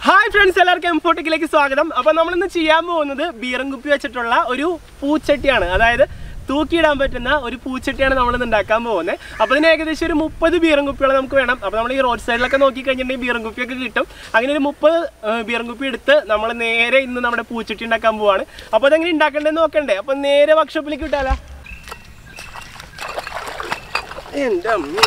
hi friends എല്ലാവർക്കും എംഫോട്ടിക്കിലേക്ക് സ്വാഗതം അപ്പൊ നമ്മളിന്ന് ചെയ്യാൻ പോകുന്നത് ബീറും കുപ്പി വെച്ചിട്ടുള്ള ഒരു പൂച്ചട്ടിയാണ് അതായത് തൂക്കിയിടാൻ പറ്റുന്ന ഒരു പൂച്ചട്ടിയാണ് നമ്മൾ ഇന്ന് ഉണ്ടാക്കാൻ പോകുന്നത് അപ്പോൾ ഇതിന് ഏകദേശം ഒരു മുപ്പത് ബീറും കുപ്പികൾ നമുക്ക് വേണം അപ്പോൾ നമ്മൾ ഈ റോഡ് സൈഡിലൊക്കെ നോക്കി കഴിഞ്ഞിട്ടുണ്ടെങ്കിൽ ബീറും കുപ്പിയൊക്കെ കിട്ടും അങ്ങനെ ഒരു മുപ്പത് ബീറും കുപ്പി എടുത്ത് നമ്മൾ നേരെ ഇന്ന് നമ്മുടെ പൂച്ചട്ടി ഉണ്ടാക്കാൻ പോവാണ് അപ്പോൾ അതെങ്ങനെ ഉണ്ടാക്കണ്ടേന്ന് നോക്കണ്ടേ അപ്പോൾ നേരെ വർക്ക്ഷോപ്പിലേക്ക് വിട്ടാലോ എൻ്റെ അമ്മ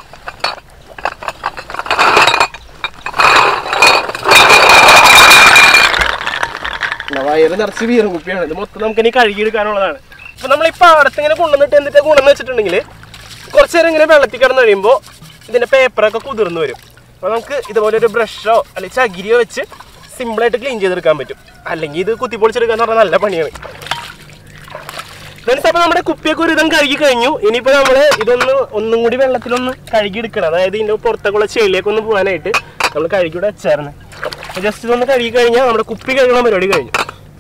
വയറ് നിറച്ച് വീറും കുപ്പിയാണ് ഇത് മൊത്തം നമുക്ക് ഇനി കഴുകിയെടുക്കാനുള്ളതാണ് അപ്പൊ നമ്മൾ ഈ പാടത്ത് ഇങ്ങനെ കൊണ്ടുവന്നിട്ട് എന്നിട്ട് ഗുണം വെച്ചിട്ടുണ്ടെങ്കിൽ കുറച്ച് നേരം ഇങ്ങനെ വെള്ളത്തിൽ കിടന്ന് കഴിയുമ്പോൾ ഇതിന്റെ പേപ്പറൊക്കെ കുതിർന്ന് വരും അപ്പോൾ നമുക്ക് ഇതുപോലെ ഒരു ബ്രഷോ അല്ലെങ്കിൽ ചകിരിയോ വെച്ച് സിമ്പിളായിട്ട് ക്ലീൻ ചെയ്തെടുക്കാൻ പറ്റും അല്ലെങ്കിൽ ഇത് കുത്തിപ്പൊളിച്ചെടുക്കുക എന്ന് പറഞ്ഞാൽ നല്ല പണിയാണ് ഫ്രണ്ട്സ് അപ്പോൾ നമ്മുടെ കുപ്പിയൊക്കെ ഒരു വിധം കഴുകി കഴിഞ്ഞു ഇനിയിപ്പോൾ നമ്മൾ ഇതൊന്ന് ഒന്നും കൂടി വെള്ളത്തിലൊന്ന് കഴുകി എടുക്കണം അതായത് ഇതിൻ്റെ പുറത്തേക്കുള്ള ചെളിയൊക്കെ ഒന്ന് പോകാനായിട്ട് നമ്മൾ കഴുകിയുടെ വെച്ചായിരുന്നു ജസ്റ്റ് ഇതൊന്ന് കഴുകി കഴിഞ്ഞാൽ നമ്മുടെ കുപ്പി കഴുകണ പരിപാടി കഴിഞ്ഞു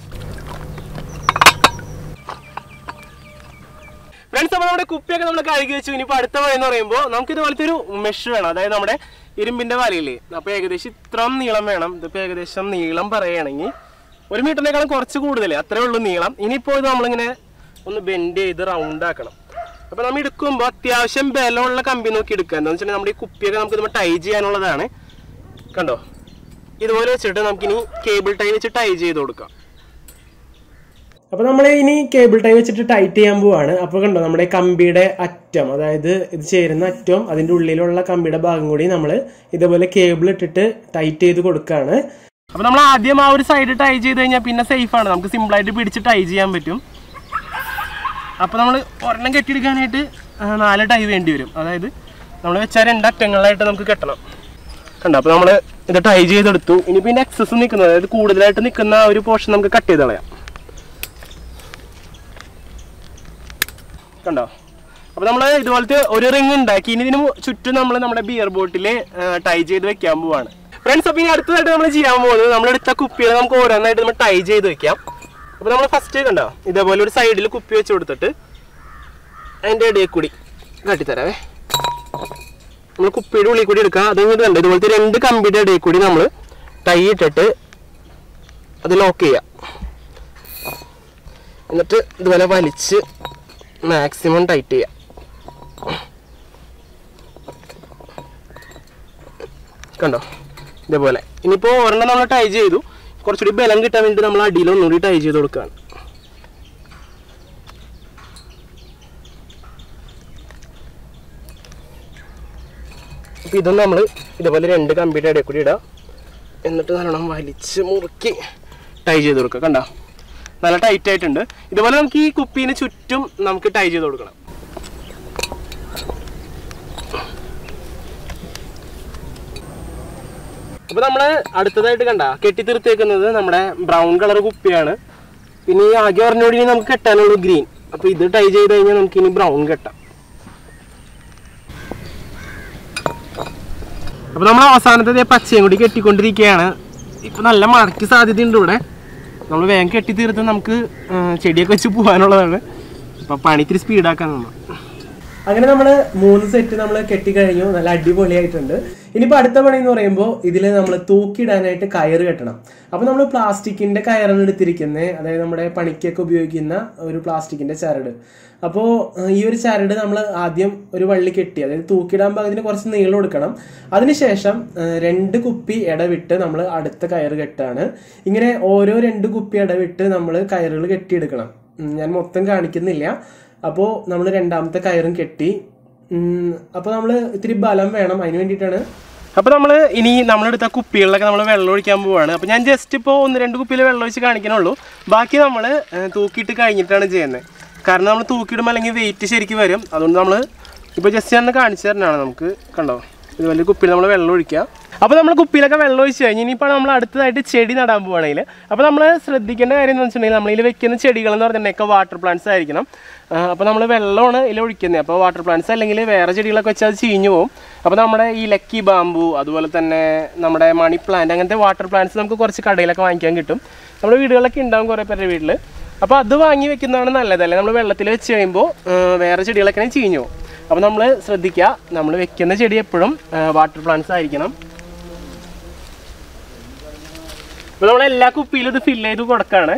ഫ്രണ്ട്സ് അപ്പോൾ നമ്മുടെ കുപ്പിയൊക്കെ നമ്മൾ കഴുകി വെച്ചു ഇനിയിപ്പോൾ അടുത്ത വഴി എന്ന് പറയുമ്പോൾ നമുക്ക് ഇതുപോലത്തെ ഒരു മെഷ് വേണം അതായത് നമ്മുടെ ഇരുമ്പിൻ്റെ വലയില്ലേ അപ്പോൾ ഏകദേശം ഇത്രയും നീളം വേണം ഇതിപ്പോൾ ഏകദേശം നീളം പറയുകയാണെങ്കിൽ ഒരു മീറ്ററിനേക്കാളും കുറച്ച് കൂടുതൽ അത്രേ ഉള്ളൂ നീളം ഇനിയിപ്പോൾ ഇത് നമ്മളിങ്ങനെ ഒന്ന് ബെൻഡ് ചെയ്ത് റൗണ്ട് ആക്കണം അപ്പോൾ നമ്മൾ എടുക്കുമ്പോൾ അത്യാവശ്യം ബലമുള്ള കമ്പി നോക്കി എടുക്കുക എന്താണെന്ന് വെച്ചിട്ടുണ്ടെങ്കിൽ നമ്മുടെ ഈ കുപ്പിയൊക്കെ നമുക്ക് ഇതുമ്പോൾ ടൈ ചെയ്യാനുള്ളതാണ് കണ്ടോ ഇതുപോലെ വെച്ചിട്ട് നമുക്കിനി കേബിൾ ടൈ വെച്ച് ടൈ ചെയ്ത് കൊടുക്കാം അപ്പോൾ നമ്മൾ ഇനി കേബിൾ ടൈ വെച്ചിട്ട് ടൈറ്റ് ചെയ്യാൻ പോവാണ് അപ്പോൾ കണ്ടോ നമ്മുടെ കമ്പിയുടെ അറ്റം അതായത് ഇത് ചേരുന്ന അറ്റം അതിൻ്റെ ഉള്ളിലുള്ള കമ്പിയുടെ ഭാഗം കൂടി നമ്മൾ ഇതുപോലെ കേബിൾ ഇട്ടിട്ട് ടൈറ്റ് ചെയ്ത് കൊടുക്കുകയാണ് അപ്പോൾ നമ്മൾ ആദ്യം ആ ഒരു സൈഡ് ടൈ ചെയ്ത് കഴിഞ്ഞാൽ പിന്നെ സേഫ് ആണ് നമുക്ക് സിമ്പിളായിട്ട് പിടിച്ച് ടൈ ചെയ്യാൻ പറ്റും അപ്പോൾ നമ്മൾ ഒരെണ്ണം കെട്ടിയെടുക്കാനായിട്ട് ആ, നാല് ടൈ വേണ്ടി വരും അതായത് നമ്മൾ വെച്ചാൽ രണ്ട് അറ്റങ്ങളിലായിട്ട് നമുക്ക് കെട്ടണം കണ്ടോ അപ്പോൾ നമ്മൾ ഇത് ടൈ ചെയ്തെടുത്തു ഇനി പിന്നെ എക്സസ് നിൽക്കുന്നത് അതായത് കൂടുതലായിട്ട് നിൽക്കുന്ന ആ ഒരു പോർഷൻ നമുക്ക് കട്ട് ചെയ്ത് കളയാം കണ്ടോ അപ്പോൾ നമ്മൾ ഇതുപോലത്തെ ഒരു റിങ് ഉണ്ടാക്കി ഇനി ഇതിന് ചുറ്റും നമ്മൾ നമ്മുടെ ബിയർ ബോട്ടിൽ ടൈ ചെയ്ത് വെക്കാൻ പോവാണ് ഫ്രണ്ട്സ് അപ്പോൾ ഇനി അടുത്തതായിട്ട് നമ്മൾ ചെയ്യാൻ പോകുന്നത് നമ്മളെടുത്ത കുപ്പികൾ നമുക്ക് ഓരോന്നായിട്ട് നമ്മൾ ടൈ ചെയ്ത് വെക്കാം അപ്പോൾ നമ്മൾ ഫസ്റ്റ് കണ്ടോ ഇതേപോലെ ഒരു സൈഡിൽ കുപ്പി വെച്ച് കൊടുത്തിട്ട് അതിൻ്റെ ഇടയിൽ കൂടി കാട്ടിത്തരാവേ നമ്മൾ കുപ്പിയുടെ ഉള്ളിൽ കൂടി എടുക്കുക അത് ഇങ്ങോട്ട് കണ്ടോ ഇതുപോലത്തെ രണ്ട് കമ്പിയുടെ ഇടയിൽ കൂടി നമ്മൾ ടൈ ഇട്ടിട്ട് അത് ലോക്ക് ചെയ്യാം എന്നിട്ട് ഇതുപോലെ വലിച്ച് മാക്സിമം ടൈറ്റ് ചെയ്യാം കണ്ടോ ഇതേപോലെ ഇനിയിപ്പോൾ ഒരെണ്ണം നമ്മൾ ടൈ ചെയ്തു കുറച്ചുകൂടി ബലം കിട്ടാൻ വേണ്ടി നമ്മൾ അടിയിൽ ഒന്നുകൂടി ടൈ ചെയ്ത് കൊടുക്കുകയാണ് അപ്പോൾ ഇതും നമ്മൾ ഇതേപോലെ രണ്ട് കമ്പിയുടെ ഇടയിൽ കൂടി ഇടാം എന്നിട്ട് നല്ലോണം വലിച്ച് മുറുക്കി ടൈ ചെയ്ത് കൊടുക്കുക കണ്ടോ നല്ല ടൈറ്റ് ആയിട്ടുണ്ട് ഇതുപോലെ നമുക്ക് ഈ കുപ്പീന് ചുറ്റും നമുക്ക് ടൈ ചെയ്ത് കൊടുക്കണം അപ്പോൾ നമ്മൾ അടുത്തതായിട്ട് കണ്ട കെട്ടി തീർത്തേക്കുന്നത് നമ്മുടെ ബ്രൗൺ കളർ കുപ്പിയാണ് പിന്നെ ഈ ആകെ പറഞ്ഞോടി ഇനി നമുക്ക് കെട്ടാനുള്ളൂ ഗ്രീൻ അപ്പോൾ ഇത് ടൈ ചെയ്ത് കഴിഞ്ഞാൽ നമുക്ക് ഇനി ബ്രൗൺ കെട്ടാം അപ്പോൾ നമ്മൾ അവസാനത്തെ ദേ പച്ചയും കൂടി കെട്ടിക്കൊണ്ടിരിക്കുകയാണ് ഇപ്പോൾ നല്ല മഴയ്ക്ക് സാധ്യതയുണ്ട് ഇവിടെ നമ്മൾ വേഗം കെട്ടി തീർത്ത് നമുക്ക് ആ, ചെടിയൊക്കെ വെച്ച് പോകാനുള്ളതാണ് അപ്പോൾ പണി ഇത്തിരി സ്പീഡാക്കാൻ നമ്മൾ അങ്ങനെ നമ്മൾ മൂന്ന് സെറ്റ് നമ്മൾ കെട്ടിക്കഴിഞ്ഞു നല്ല അടിപൊളിയായിട്ടുണ്ട് ഇനിയിപ്പോൾ അടുത്ത പണി എന്ന് പറയുമ്പോൾ ഇതിൽ നമ്മൾ തൂക്കിയിടാനായിട്ട് കയറ് കെട്ടണം അപ്പോൾ നമ്മൾ പ്ലാസ്റ്റിക്കിന്റെ കയറാണ് എടുത്തിരിക്കുന്നത് അതായത് നമ്മുടെ പണിക്കൊക്കെ ഉപയോഗിക്കുന്ന ഒരു പ്ലാസ്റ്റിക്കിന്റെ ചരട് അപ്പോൾ ഈ ഒരു ചരട് നമ്മൾ ആദ്യം ഒരു വള്ളി കെട്ടി അതായത് തൂക്കിയിടാൻ പാകത്തിന് കുറച്ച് നീളം എടുക്കണം അതിനുശേഷം ആ, രണ്ട് കുപ്പി ഇടവിട്ട് നമ്മൾ അടുത്ത കയറ് കെട്ടാണ് ഇങ്ങനെ ഓരോ രണ്ട് കുപ്പി ഇടവിട്ട് നമ്മൾ കയറുകൾ കെട്ടിയെടുക്കണം ഉം, ഞാൻ മൊത്തം കാണിക്കുന്നില്ല അപ്പോൾ നമ്മൾ രണ്ടാമത്തെ കയറും കെട്ടി അപ്പോൾ നമ്മൾ ഇത്തിരി ബലം വേണം അതിന് വേണ്ടിയിട്ടാണ് അപ്പോൾ നമ്മൾ ഇനി നമ്മളെടുത്ത കുപ്പികളിലൊക്കെ നമ്മൾ വെള്ളം ഒഴിക്കാൻ പോവാണ് അപ്പോൾ ഞാൻ ജസ്റ്റ് ഇപ്പോൾ ഒന്ന് രണ്ട് കുപ്പിയിൽ വെള്ളം ഒഴിച്ച് കാണിക്കണുള്ളൂ ബാക്കി നമ്മൾ തൂക്കിയിട്ട് കഴിഞ്ഞിട്ടാണ് ചെയ്യുന്നത് കാരണം നമ്മൾ തൂക്കിയിടുമ്പോൾ അല്ലെങ്കിൽ വെയിറ്റ് ശരിക്കും വരും അതുകൊണ്ട് നമ്മൾ ഇപ്പോൾ ജസ്റ്റ് ഞാൻ ഒന്ന് കാണിച്ചു തരണതാണ് നമുക്ക് കണ്ടോ ഇതുപോലെ കുപ്പിയിൽ നമ്മൾ വെള്ളം ഒഴിക്കുക അപ്പോൾ നമ്മൾ കുപ്പിയിലൊക്കെ വെള്ളം ഒഴിച്ച് കഴിഞ്ഞ് ഇനിയിപ്പോൾ നമ്മൾ അടുത്തതായിട്ട് ചെടി നടാൻ പോവുകയാണെങ്കിൽ അപ്പോൾ നമ്മൾ ശ്രദ്ധിക്കേണ്ട കാര്യം എന്ന് വെച്ചിട്ടുണ്ടെങ്കിൽ നമ്മളിൽ വെക്കുന്ന ചെടികൾ എന്ന് പറഞ്ഞിട്ടുണ്ടെങ്കിൽ വാട്ടർ പ്ലാന്റ്സ് ആയിരിക്കണം അപ്പോൾ നമ്മൾ വെള്ളമാണ് ഇതിൽ ഒഴിക്കുന്നത് അപ്പോൾ വാട്ടർ പ്ലാന്റ്സ് അല്ലെങ്കിൽ വേറെ ചെടികളൊക്കെ വെച്ചാൽ അത് ചീഞ്ഞു പോകും അപ്പോൾ നമ്മുടെ ഈ ലക്കി ബാമ്പു അതുപോലെ തന്നെ നമ്മുടെ മണി പ്ലാന്റ് അങ്ങനത്തെ വാട്ടർ പ്ലാന്റ്സ് നമുക്ക് കുറച്ച് കടയിലൊക്കെ വാങ്ങിക്കാൻ കിട്ടും നമ്മുടെ വീടുകളിലൊക്കെ ഉണ്ടാവും കുറേ പേരുടെ വീട്ടിൽ അപ്പോൾ അത് വാങ്ങി വെക്കുന്നതാണ് നല്ലത് അല്ലെങ്കിൽ നമ്മൾ വെള്ളത്തിൽ വെച്ച് കഴിയുമ്പോൾ വേറെ ചെടികളൊക്കെ ചീഞ്ഞു പോകും അപ്പോൾ നമ്മൾ ശ്രദ്ധിക്കുക നമ്മൾ വെക്കുന്ന ചെടി എപ്പോഴും വാട്ടർ പ്ലാന്റ്സ് ആയിരിക്കണം അപ്പോൾ നമ്മൾ എല്ലാ കുപ്പിയിലും ഇത് ഫില്ല് ചെയ്ത് കൊടുക്കാണ്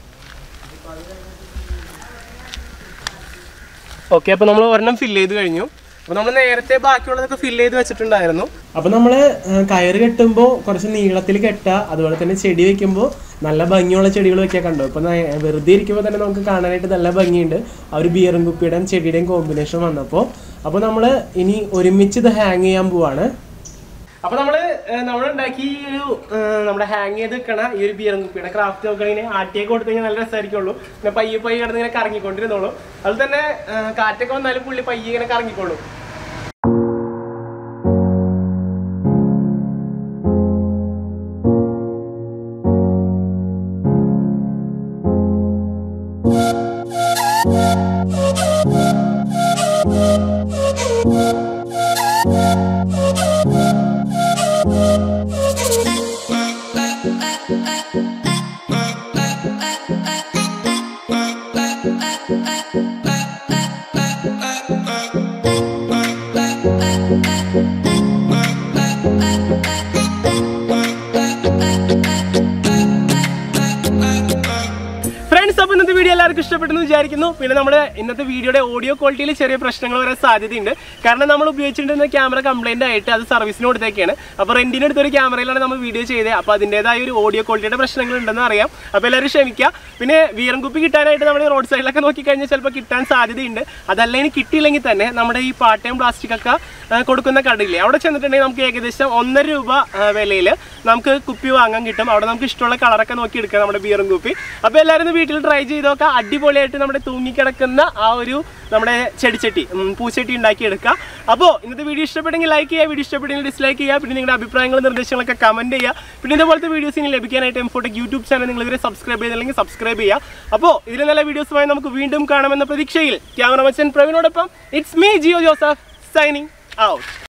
ഓക്കെ അപ്പോൾ നമ്മൾ ഒരെണ്ണം ഫില്ല് ചെയ്ത് കഴിഞ്ഞു അപ്പോൾ നമ്മൾ നേരത്തെ ബാക്കിയുള്ളതൊക്കെ ഫില്ല് ചെയ്ത് വെച്ചിട്ടുണ്ടായിരുന്നു അപ്പോൾ നമ്മൾ കയറ് കെട്ടുമ്പോൾ കുറച്ച് നീളത്തിൽ കെട്ടുക അതുപോലെ തന്നെ ചെടി വെക്കുമ്പോൾ നല്ല ഭംഗിയുള്ള ചെടികൾ വെക്കാൻ കണ്ടോ ഇപ്പം വെറുതെ ഇരിക്കുമ്പോൾ തന്നെ നമുക്ക് കാണാനായിട്ട് നല്ല ഭംഗിയുണ്ട് ആ ഒരു ബിയറും കുപ്പിയുടെയും ചെടിയുടെയും കോമ്പിനേഷൻ വന്നപ്പോൾ അപ്പോൾ നമ്മൾ ഇനി ഒരുമിച്ച് ഇത് ഹാങ് ചെയ്യാൻ പോവാണ് അപ്പൊ നമ്മള് നമ്മൾ ഉണ്ടാക്കി ഈ ഒരു ഏഹ്, നമ്മുടെ ഹാങ് ചെയ്ത് വെക്കണ ഈ ഒരു ബിയറും കുപ്പിയുടെ ക്രാഫ്റ്റ് നോക്കണെങ്കിൽ ആട്ടിയൊക്കെ കൊടുത്തു കഴിഞ്ഞാൽ നല്ല രസമായിരിക്കുള്ളൂ പിന്നെ പയ്യെ പയ്യെ കിടന്ന് ഇങ്ങനെ കറങ്ങിക്കൊണ്ടിരുന്നോളൂ അതുപോലെ തന്നെ ഏഹ്, കാറ്റൊക്കെ വന്നാലും പുള്ളി പയ്യെ ഇങ്ങനെ കറങ്ങിക്കോളൂ ഫ്രണ്ട്സ് അപ്പോൾ ഇന്നത്തെ വീഡിയോ എല്ലാവർക്കും ഇഷ്ടപ്പെട്ടെന്ന് വിചാരിക്കുന്നു പിന്നെ നമ്മുടെ ഇന്നത്തെ വീഡിയോയുടെ ഓഡിയോ ക്വാളിറ്റിയിൽ ചെറിയ പ്രശ്നങ്ങൾ വരാൻ സാധ്യതയുണ്ട് കാരണം നമ്മൾ ഉപയോഗിച്ചിട്ടുണ്ടെന്ന ക്യാമറ കംപ്ലൈന്റ് ആയിട്ട് അത് സർവീസിന് കൊടുത്തേക്കാണ് അപ്പോൾ റെന്റിന് എടുത്തൊരു ക്യാമറയിലാണ് നമ്മൾ വീഡിയോ ചെയ്തത് അപ്പോൾ അതിൻ്റെതായ ഒരു ഓഡിയോ ക്വാളിറ്റിയുടെ പ്രശ്നങ്ങൾ ഉണ്ടെന്ന് അറിയാം അപ്പോൾ എല്ലാവരും ക്ഷമിക്കുക പിന്നെ വീരം കുപ്പി കിട്ടാനായിട്ട് നമ്മൾ റോഡ് സൈഡിലൊക്കെ നോക്കിക്കഴിഞ്ഞാൽ ചിലപ്പോൾ കിട്ടാൻ സാധ്യതയുണ്ട് അതല്ല ഇനി കിട്ടിയില്ലെങ്കിൽ തന്നെ നമ്മുടെ ഈ പാട്ടയും പ്ലാസ്റ്റിക് ഒക്കെ ആ, കൊടുക്കുന്ന കടയില്ലേ അവിടെ ചെന്നിട്ടുണ്ടെങ്കിൽ നമുക്ക് ഏകദേശം ഒന്നര രൂപ വിലയിൽ നമുക്ക് കുപ്പി വാങ്ങാൻ കിട്ടും അവിടെ നമുക്ക് ഇഷ്ടമുള്ള കളറൊക്കെ നോക്കി എടുക്കാം നമ്മുടെ ബിയറും കുപ്പി അപ്പോൾ എല്ലാവരും ഒന്ന് വീട്ടിൽ ട്രൈ ചെയ്ത് നോക്കാം അടിപൊളിയായിട്ട് നമ്മുടെ തൂങ്ങിക്കിടക്കുന്ന ആ ഒരു നമ്മുടെ ചെടിച്ചട്ടി ഉം, പൂച്ചട്ടി ഉണ്ടാക്കി എടുക്കുക അപ്പോൾ ഇന്നത്തെ വീഡിയോ ഇഷ്ടപ്പെട്ടെങ്കിൽ ലൈക്ക് ചെയ്യുക വീഡിയോ ഇഷ്ടപ്പെട്ടെങ്കിൽ ഡിസ്ലൈക്ക് ചെയ്യുക പിന്നെ നിങ്ങളുടെ അഭിപ്രായങ്ങളും നിർദ്ദേശങ്ങളൊക്കെ കമൻറ്റ് ചെയ്യുക പിന്നെ ഇതുപോലത്തെ വീഡിയോസ് ഇനി ലഭിക്കാനായിട്ട് എംഫോട്ടെക് യൂട്യൂബ് ചാനൽ നിങ്ങൾ ഇവരെ സബ്സ്ക്രൈബ് ചെയ്തില്ലെങ്കിൽ സബ്സ്ക്രൈബ് ചെയ്യുക അപ്പോൾ ഇതിൽ നല്ല വീഡിയോസുമായി നമുക്ക് വീണ്ടും കാണാമെന്ന പ്രതീക്ഷയിൽ ക്യാമറമച്ചൻ പ്രവീണോടൊപ്പം it's me Jio Joseph signing out